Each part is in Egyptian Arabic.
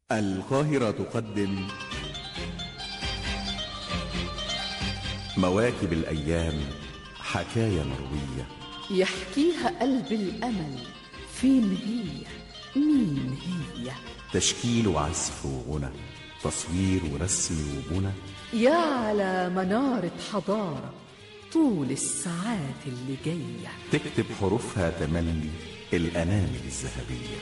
القاهرة تقدم مواكب الأيام حكاية مروية يحكيها قلب الأمل فين هي مين هي تشكيل وعزف وغنى تصوير ورسم وبنى يا على منارة حضارة طول الساعات اللي جاية تكتب حروفها تملي الأنامل الذهبية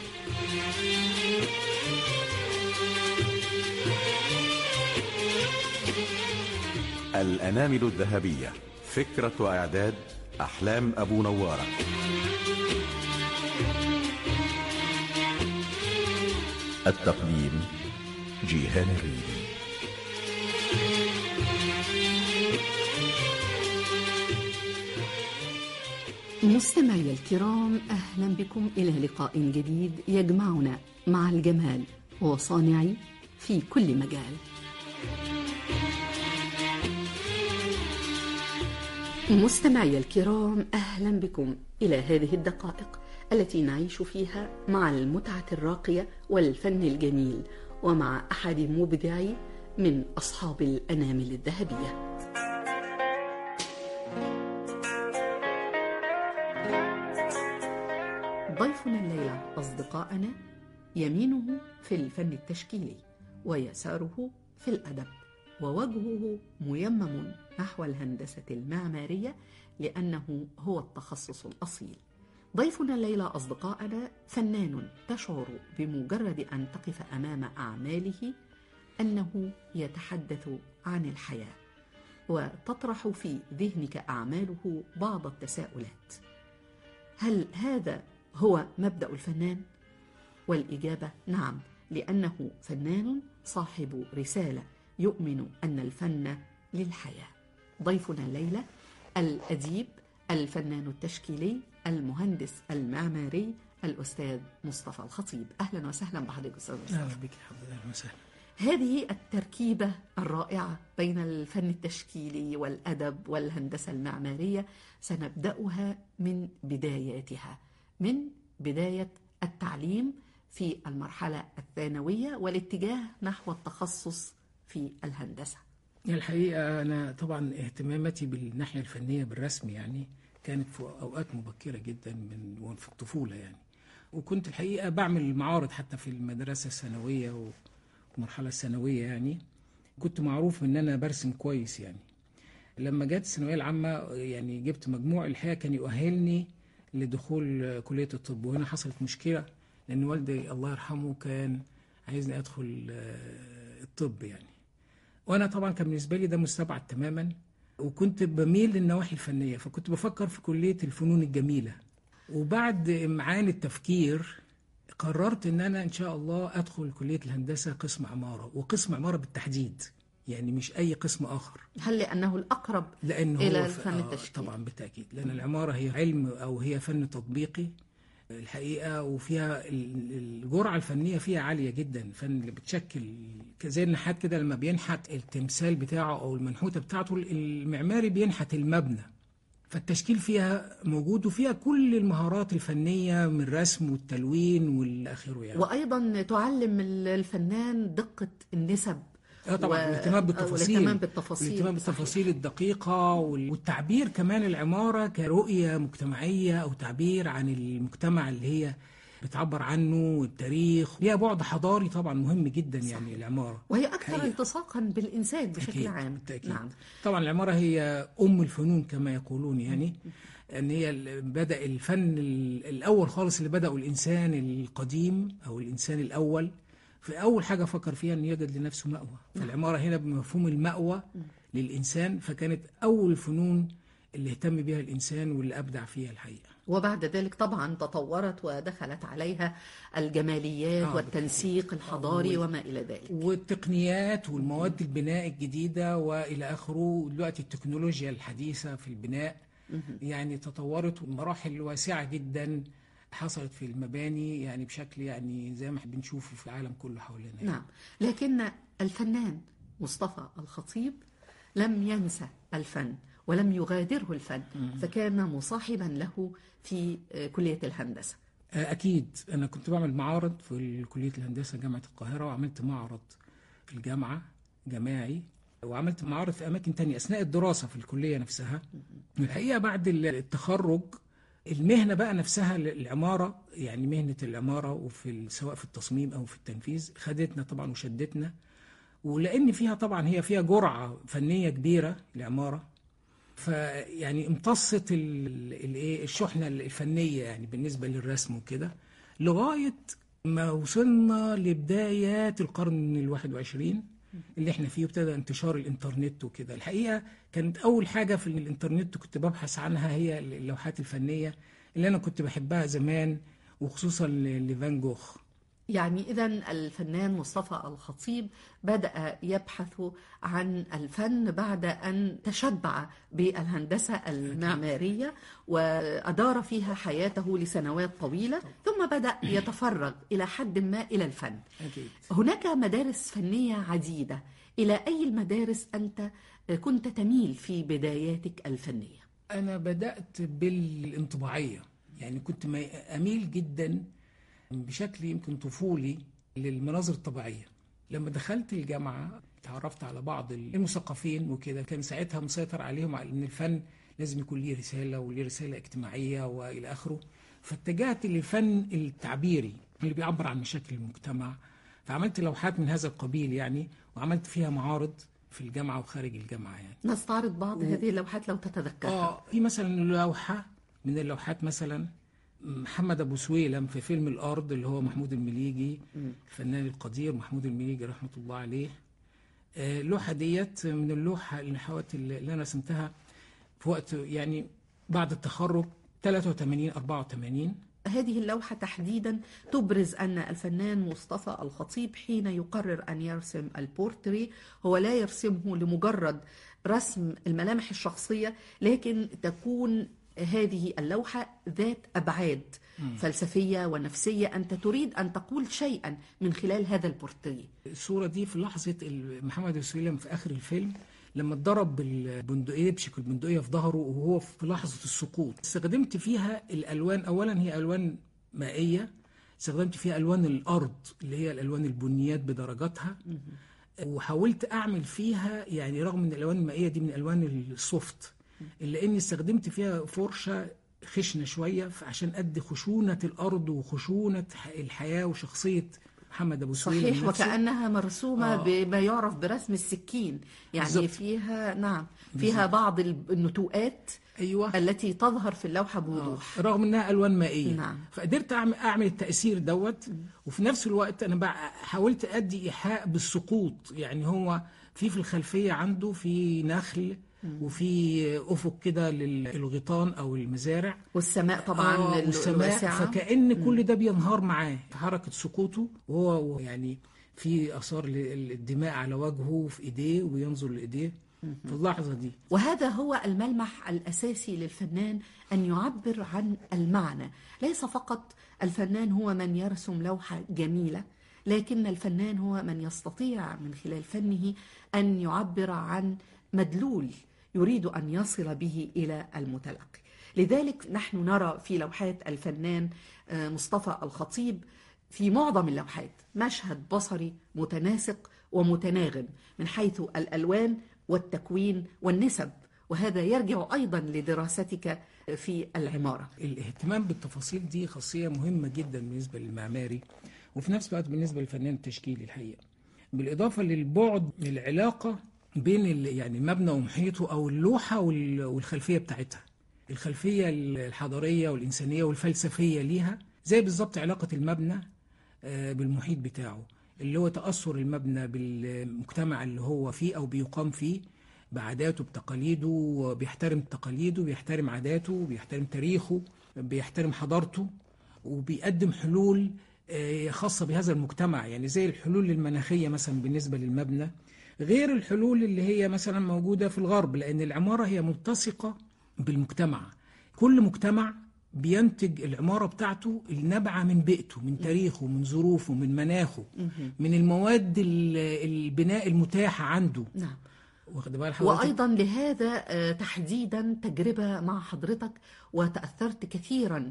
الأنامل الذهبية فكرة وإعداد أحلام أبو نوارة التقديم جيهان الريدي مستمعي الكرام أهلا بكم إلى لقاء جديد يجمعنا مع الجمال وصانعي في كل مجال مستمعي الكرام أهلا بكم إلى هذه الدقائق التي نعيش فيها مع المتعة الراقية والفن الجميل ومع أحد مبدعي من أصحاب الأنامل الذهبية ضيفنا الليلة أصدقائنا يمينه في الفن التشكيلي ويساره في الأدب ووجهه ميمم نحو الهندسة المعمارية لأنه هو التخصص الأصيل ضيفنا الليلة أصدقائنا فنان تشعر بمجرد أن تقف أمام أعماله أنه يتحدث عن الحياة وتطرح في ذهنك أعماله بعض التساؤلات هل هذا هو مبدأ الفنان؟ والإجابة نعم لأنه فنان صاحب رسالة يؤمن أن الفن للحياة ضيفنا الليلة الأديب الفنان التشكيلي المهندس المعماري الأستاذ مصطفى الخطيب أهلا وسهلا بحضرتك أستاذ مصطفى اهلا بك يا حبيبي اهلا وسهلا هذه التركيبة الرائعة بين الفن التشكيلي والأدب والهندسة المعمارية سنبدأها من بداياتها من بداية التعليم في المرحلة الثانوية والاتجاه نحو التخصص في الهندسة الحقيقه انا طبعا اهتماماتي بالناحيه الفنيه بالرسم يعني كانت في اوقات مبكره جدا من وأنا في الطفوله يعني وكنت الحقيقه بعمل معارض حتى في المدرسه الثانويه والمرحله الثانويه يعني كنت معروف ان انا برسم كويس يعني لما جت الثانويه العامه يعني جبت مجموع الحقيقه كان يؤهلني لدخول كليه الطب وهنا حصلت مشكله لان والدي الله يرحمه كان عايزني ادخل آه، الطب يعني وانا طبعا كان بالنسبه لي ده مستبعد تماما وكنت بميل للنواحي الفنيه فكنت بفكر في كليه الفنون الجميله وبعد امعان التفكير قررت ان انا ان شاء الله ادخل كليه الهندسه قسم عماره وقسم عماره بالتحديد يعني مش اي قسم اخر هل لأنه الأقرب لان إلى هو الفن آه، التشكيلي طبعا بالتاكيد لان العماره هي علم او هي فن تطبيقي الحقيقه وفيها ال- الجرعه الفنيه فيها عاليه جدا الفن اللي بتشكل زي النحات كده لما بينحت التمثال بتاعه او المنحوته بتاعته المعماري بينحت المبنى فالتشكيل فيها موجود وفيها كل المهارات الفنيه من الرسم والتلوين والاخره يعني وأيضا تعلم الفنان دقة النسب اه طبعا و- والاهتمام بالتفاصيل والاهتمام بالتفاصيل والاهتمام صحيح. بالتفاصيل الدقيقة وال- والتعبير كمان العمارة كرؤية مجتمعية أو تعبير عن المجتمع اللي هي بتعبر عنه والتاريخ ليها بعد حضاري طبعا مهم جدا يعني العمارة وهي أكثر حقيقة. التصاقا بالإنسان بشكل بالتأكيد، عام بالتأكيد. نعم طبعا العمارة هي أم الفنون كما يقولون يعني أن هي ال- بدأ الفن ال- الأول خالص اللي بدأه الإنسان القديم أو الإنسان الأول في أول حاجة فكر فيها أن يجد لنفسه مأوى فالعمارة هنا بمفهوم المأوى للإنسان فكانت أول الفنون اللي اهتم بها الإنسان واللي أبدع فيها الحقيقة وبعد ذلك طبعا تطورت ودخلت عليها الجماليات آه، والتنسيق الحضاري وال- وما إلى ذلك والتقنيات والمواد البناء الجديدة وإلى آخره دلوقتي التكنولوجيا الحديثة في البناء يعني تطورت مراحل واسعة جدا حصلت في المباني يعني بشكل يعني زي ما احنا بنشوفه في العالم كله حوالينا يعني. نعم لكن الفنان مصطفى الخطيب لم ينسى الفن ولم يغادره الفن فكان مصاحبا له في كلية الهندسة آه، أكيد أنا كنت بعمل معارض في كلية الهندسة جامعة القاهرة وعملت معرض في الجامعة جماعي وعملت معارض في أماكن تانية أثناء الدراسة في الكلية نفسها الحقيقة بعد التخرج المهنة بقى نفسها العمارة يعني مهنة العمارة وفي ال- سواء في التصميم أو في التنفيذ خدتنا طبعا وشدتنا ولأن فيها طبعا هي فيها جرعة فنية كبيرة العمارة فيعني امتصت ال- الايه الشحنه الفنيه يعني بالنسبه للرسم وكده لغايه ما وصلنا لبدايات القرن الواحد وعشرين اللي احنا فيه ابتدى انتشار الانترنت وكده الحقيقه كانت اول حاجه في الانترنت كنت ببحث عنها هي اللوحات الفنيه اللي انا كنت بحبها زمان وخصوصا ل- لفان جوخ يعني إذا الفنان مصطفى الخطيب بدأ يبحث عن الفن بعد أن تشبع بالهندسة المعمارية وأدار فيها حياته لسنوات طويلة ثم بدأ يتفرغ إلى حد ما إلى الفن اكيد هناك مدارس فنية عديدة إلى أي المدارس أنت كنت تميل في بداياتك الفنية أنا بدأت بالانطباعية يعني كنت ما- أميل جدا بشكل يمكن طفولي للمناظر الطبيعية لما دخلت الجامعة تعرفت على بعض المثقفين وكده كان ساعتها مسيطر عليهم على أن الفن لازم يكون ليه رسالة وليه رسالة اجتماعية وإلى آخره فاتجهت للفن التعبيري اللي بيعبر عن مشاكل المجتمع فعملت لوحات من هذا القبيل يعني وعملت فيها معارض في الجامعة وخارج الجامعة يعني نستعرض بعض هذه اللوحات لو تتذكرها اه في مثلا لوحه من اللوحات مثلا محمد ابو سويلم في فيلم الارض اللي هو محمود المليجي الفنان القدير محمود المليجي رحمه الله عليه آه، اللوحه ديت من اللوحه اللوحات اللي انا رسمتها في وقت يعني بعد التخرج 83 84 هذه اللوحة تحديدا تبرز أن الفنان مصطفى الخطيب حين يقرر أن يرسم البورتري هو لا يرسمه لمجرد رسم الملامح الشخصية لكن تكون هذه اللوحة ذات أبعاد فلسفية ونفسية أنت تريد أن تقول شيئا من خلال هذا البورتري الصورة دي في لحظة ال- محمد أبو سويلم في آخر الفيلم لما اتضرب بالبندقية بشكل البندقية في ظهره وهو في لحظة السقوط استخدمت فيها الألوان أولا هي ألوان مائية استخدمت فيها ألوان الأرض اللي هي الألوان البنيات بدرجاتها وحاولت أعمل فيها يعني رغم ان الألوان المائية دي من ألوان السوفت إلا إني استخدمت فيها فرشة خشنة شوية عشان أدي خشونة الأرض وخشونة ح- الحياة وشخصية محمد أبو سويلم صحيح نفسه. وكأنها مرسومة آه. بما يعرف برسم السكين يعني بالظبط. فيها نعم فيها بعض النتوءات ايوه التي تظهر في اللوحة بوضوح رغم انها الوان مائيه نعم. فقدرت اعمل اعمل التاثير دوت وفي نفس الوقت انا بقى حاولت ادي ايحاء بالسقوط يعني هو في في الخلفيه عنده في نخل وفي افق كده للغيطان او المزارع والسماء طبعا آه، ال- والسماء الواسعة فكأن كل ده بينهار معاه في حركة سقوطه وهو يعني في آثار الدماء على وجهه وفي إيديه وينظر لإيديه في اللحظة دي وهذا هو الملمح الأساسي للفنان أن يعبر عن المعنى ليس فقط الفنان هو من يرسم لوحة جميلة لكن الفنان هو من يستطيع من خلال فنه أن يعبر عن مدلول يريد أن يصل به إلى المتلقي لذلك نحن نرى في لوحات الفنان آه، مصطفى الخطيب في معظم اللوحات مشهد بصري متناسق ومتناغم من حيث الألوان والتكوين والنسب وهذا يرجع أيضا لدراستك في العمارة الاهتمام بالتفاصيل دي خاصية مهمة جدا بالنسبة للمعماري وفي نفس الوقت بالنسبة للفنان التشكيلي الحقيقة بالإضافة للبعد العلاقة بين ال- يعني المبنى ومحيطه أو اللوحة وال- والخلفية بتاعتها الخلفية الحضارية والإنسانية والفلسفية ليها زي بالظبط علاقة المبنى آه، بالمحيط بتاعه اللي هو تأثر المبنى بالمجتمع اللي هو فيه أو بيقام فيه بعاداته بتقاليده بيحترم تقاليده بيحترم عاداته بيحترم تاريخه بيحترم حضارته وبيقدم حلول آه، خاصة بهذا المجتمع يعني زي الحلول المناخية مثلا بالنسبة للمبنى غير الحلول اللي هي مثلا موجودة في الغرب لأن العمارة هي ملتصقة بالمجتمع كل مجتمع بينتج العمارة بتاعته النابعة من بيئته من تاريخه من ظروفه من مناخه من المواد ال- البناء المتاحة عنده نعم واخد بال حضرتك وأيضا لهذا آه، تحديدا تجربة مع حضرتك وتأثرت كثيرا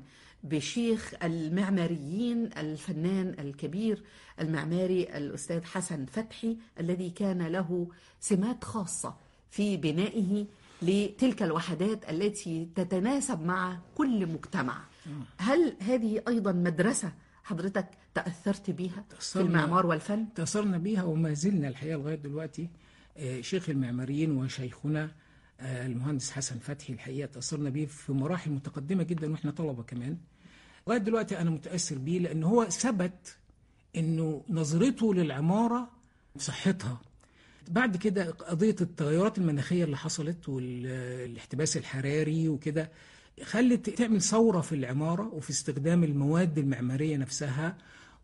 بشيخ المعماريين الفنان الكبير المعماري الأستاذ حسن فتحي الذي كان له سمات خاصة في بنائه لتلك الوحدات التي تتناسب مع كل مجتمع هل هذه أيضا مدرسة حضرتك تأثرت بها في تأثرنا- المعمار والفن؟ تأثرنا بيها وما زلنا الحقيقة لغاية دلوقتي آه، شيخ المعماريين وشيخنا آه، المهندس حسن فتحي الحقيقة تأثرنا بيه في مراحل متقدمة جدا وإحنا طلبة كمان لغاية دلوقتي أنا متأثر بيه لأن هو ثبت إنه نظرته للعمارة صحتها بعد كده قضية التغيرات المناخية اللي حصلت والاحتباس الحراري وكده خلت تعمل ثورة في العمارة وفي استخدام المواد المعمارية نفسها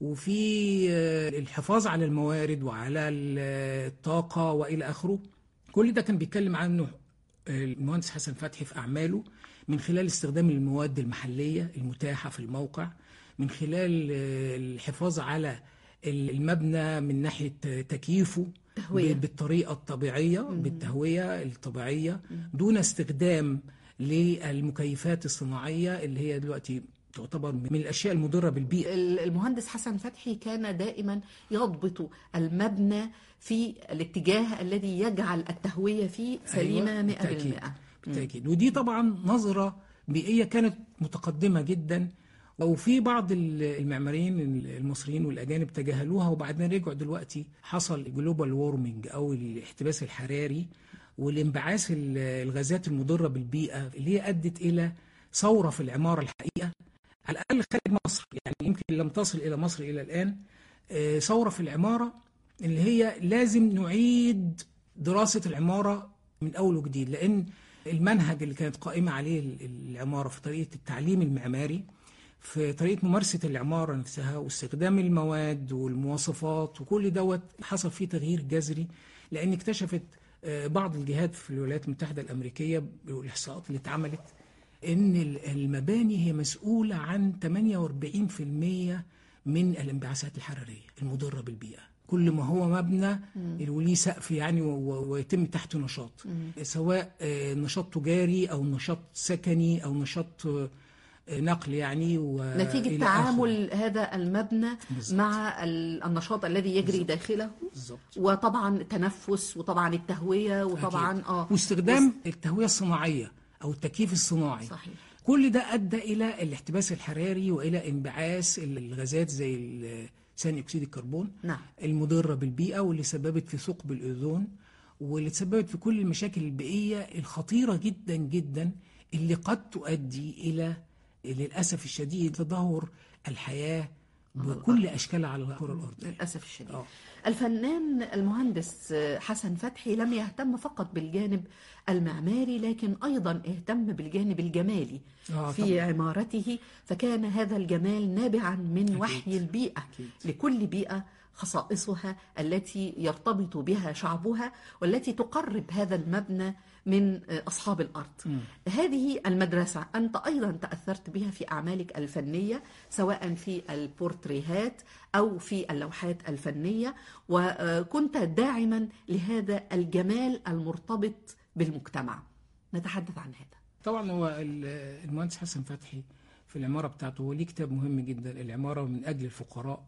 وفي آه، الحفاظ على الموارد وعلى ال- الطاقة وإلى آخره كل ده كان بيتكلم عنه المهندس حسن فتحي في أعماله من خلال استخدام المواد المحلية المتاحة في الموقع من خلال آه، الحفاظ على المبنى من ناحية تكييفه تهوية. ب- بالطريقة الطبيعية بالتهوية الطبيعية دون استخدام للمكيفات الصناعية اللي هي دلوقتي تعتبر من الأشياء المضرة بالبيئة المهندس حسن فتحي كان دائما يضبط المبنى في الاتجاه الذي يجعل التهوية فيه سليمة أيوة، 100% بالتأكيد بالتأكيد ودي طبعا نظرة بيئية كانت متقدمة جدا وفي بعض ال- المعماريين المصريين والأجانب تجاهلوها وبعدين رجعوا دلوقتي حصل جلوبال وورمنج أو الاحتباس الحراري والانبعاث ال- الغازات المضرة بالبيئة اللي هي أدت إلى ثورة في العمارة الحقيقة على الأقل خارج مصر يعني يمكن لم تصل إلى مصر إلى الآن آه، ثورة في العمارة اللي هي لازم نعيد دراسة العمارة من أول وجديد لأن المنهج اللي كانت قائمة عليه ال- العمارة في طريقة التعليم المعماري في طريقة ممارسة العمارة نفسها واستخدام المواد والمواصفات وكل دوت حصل فيه تغيير جذري لأن اكتشفت آه، بعض الجهات في الولايات المتحدة الأمريكية والإحصاءات اللي اتعملت ان ال- المباني هي مسؤوله عن 48% من الانبعاثات الحراريه المضره بالبيئه كل ما هو مبنى وليه سقف يعني و- و- ويتم تحته نشاط سواء آه، نشاط تجاري او نشاط سكني او نشاط آه، نقل يعني وإلى نتيجة آخره. تعامل هذا المبنى بالظبط. مع ال- النشاط الذي يجري داخله بالظبط وطبعا التنفس وطبعا التهوية وطبعا أكيد. اه واستخدام التهويه الصناعيه او التكييف الصناعي صحيح كل ده ادى الى الاحتباس الحراري والى انبعاث الغازات زي ال- ثاني اكسيد الكربون نعم المضره بالبيئه واللي سببت في ثقب الاوزون واللي تسببت في كل المشاكل البيئيه الخطيره جدا جدا اللي قد تؤدي الى للاسف الشديد تدهور الحياه بكل اشكالها على الكره الارضيه للأسف الشديد آه. الفنان المهندس حسن فتحي لم يهتم فقط بالجانب المعماري لكن أيضا اهتم بالجانب الجمالي آه، في طبعاً. عمارته فكان هذا الجمال نابعا من وحي البيئة أكيد. لكل بيئة خصائصها التي يرتبط بها شعبها والتي تقرب هذا المبنى من أصحاب الأرض هذه المدرسة أنت أيضا تأثرت بها في أعمالك الفنية سواء في البورتريهات أو في اللوحات الفنية وكنت داعما لهذا الجمال المرتبط بالمجتمع نتحدث عن هذا طبعا هو ال- المهندس حسن فتحي في العمارة بتاعته هو ليه كتاب مهم جدا العمارة من أجل الفقراء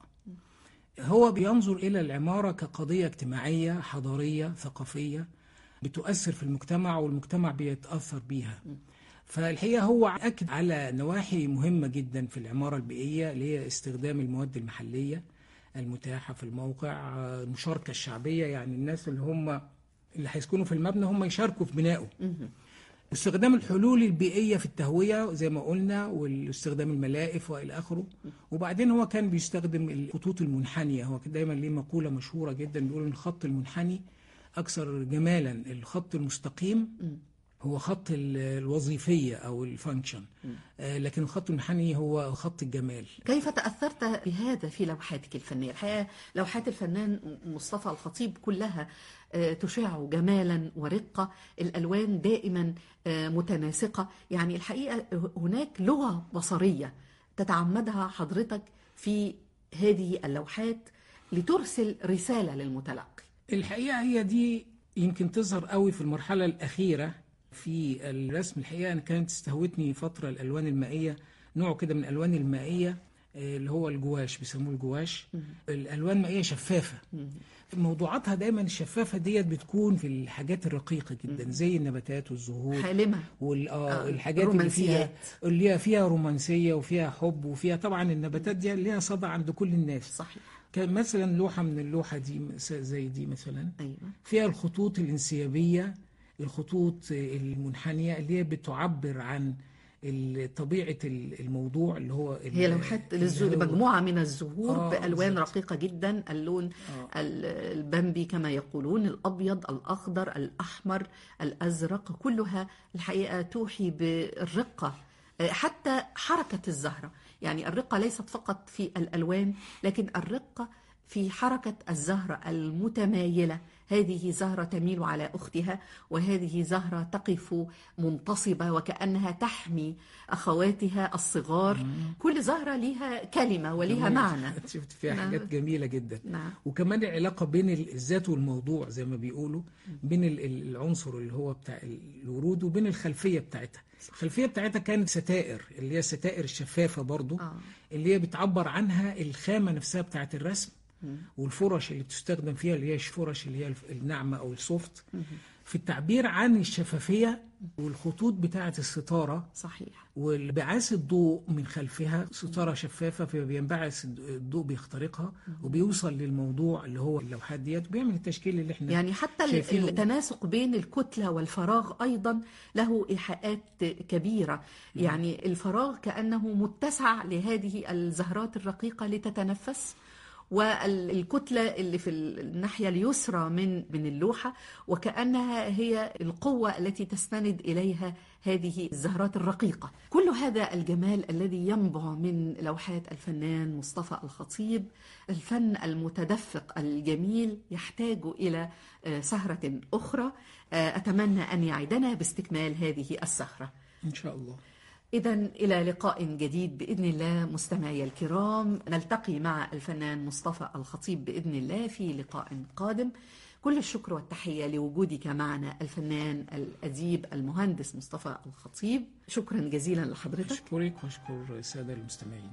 هو بينظر إلى العمارة كقضية اجتماعية حضارية ثقافية بتؤثر في المجتمع والمجتمع بيتأثر بيها فالحقيقة هو أكد على نواحي مهمة جدا في العمارة البيئية اللي هي استخدام المواد المحلية المتاحة في الموقع آه، المشاركة الشعبية يعني الناس اللي هم اللي هيسكنوا في المبنى هم يشاركوا في بنائه استخدام الحلول البيئية في التهوية زي ما قلنا واستخدام الملائف وإلى آخره وبعدين هو كان بيستخدم الخطوط المنحنية هو كان دايما ليه مقولة مشهورة جدا بيقول إن الخط المنحني أكثر جمالا الخط المستقيم هو خط ال- الوظيفية أو الفانكشن آه، لكن الخط المنحني هو خط الجمال كيف تأثرت بهذا في لوحاتك الفنية؟ الحقيقة لوحات الفنان مصطفى الخطيب كلها آه، تشع جمالا ورقة الألوان دائما آه، متناسقة يعني الحقيقة هناك لغة بصرية تتعمدها حضرتك في هذه اللوحات لترسل رسالة للمتلقي الحقيقة هي دي يمكن تظهر قوي في المرحلة الأخيرة في الرسم الحقيقة أنا كانت استهوتني فترة الألوان المائية نوع كده من الالوان المائيه آه، اللي هو الجواش بيسموه الجواش الالوان مائيه شفافه موضوعاتها دايما الشفافه ديت بتكون في الحاجات الرقيقه جدا زي النباتات والزهور حالمة وال آه، آه الحاجات اللي فيها رومانسيات. اللي هي فيها رومانسيه وفيها حب وفيها طبعا النباتات دي ليها صدى عند كل الناس صحيح كان مثلا لوحه من اللوحه دي مس- زي دي مثلا أيوة فيها الخطوط الانسيابيه الخطوط المنحنيه اللي هي بتعبر عن ال- طبيعه ال- الموضوع اللي هو ال- هي لوحات اللي للزو... هو- مجموعة من الزهور آه، بألوان بالظبط. رقيقة جدا اللون آه. ال- البامبي كما يقولون الأبيض الأخضر الأحمر الأزرق كلها الحقيقة توحي بالرقة آه، حتى حركة الزهرة يعني الرقة ليست فقط في الألوان لكن الرقة في حركة الزهرة المتمايلة هذه زهرة تميل على أختها وهذه زهرة تقف منتصبة وكأنها تحمي أخواتها الصغار كل زهرة لها كلمة ولها جميل. معنى شفت فيها نعم. حاجات جميله جدا نعم وكمان العلاقه بين الذات والموضوع زي ما بيقولوا بين ال- ال- العنصر اللي هو بتاع الورود وبين الخلفيه بتاعتها الخلفيه بتاعتها كانت ستائر اللي هي الستائر الشفافه برضو آه. اللي هي بتعبر عنها الخامه نفسها بتاعت الرسم والفرش اللي بتستخدم فيها اللي هي الفرش اللي هي الف- الناعمه او السوفت في التعبير عن الشفافيه والخطوط بتاعت الستاره صحيح وانبعاث الضوء من خلفها ستارة شفافة فبينبعث الضوء بيخترقها وبيوصل للموضوع اللي هو اللوحات ديت وبيعمل التشكيل اللي احنا يعني حتى ال- شايفينه. التناسق بين الكتلة والفراغ أيضا له إيحاءات كبيرة يعني الفراغ كأنه متسع لهذه الزهرات الرقيقة لتتنفس والكتلة اللي في الناحية اليسرى من من اللوحة وكأنها هي القوة التي تستند إليها هذه الزهرات الرقيقة كل هذا الجمال الذي ينبع من لوحات الفنان مصطفى الخطيب الفن المتدفق الجميل يحتاج إلى آه، سهرة أخرى آه، أتمنى أن يعدنا باستكمال هذه السهرة إن شاء الله إذا إلى لقاء جديد بإذن الله مستمعي الكرام نلتقي مع الفنان مصطفى الخطيب بإذن الله في لقاء قادم كل الشكر والتحية لوجودك معنا الفنان الأديب المهندس مصطفى الخطيب شكرا جزيلا لحضرتك أشكرك وأشكر السادة المستمعين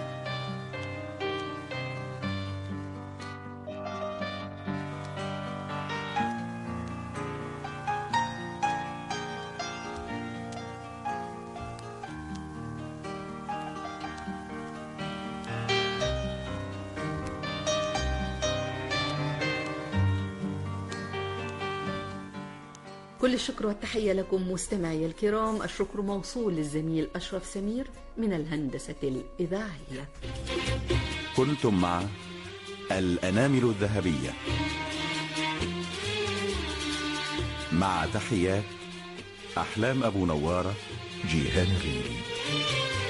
كل الشكر والتحية لكم مستمعي الكرام الشكر موصول للزميل أشرف سمير من الهندسة الإذاعية كنتم مع الأنامل الذهبية مع تحيات أحلام أبو نوارة جيهان غيري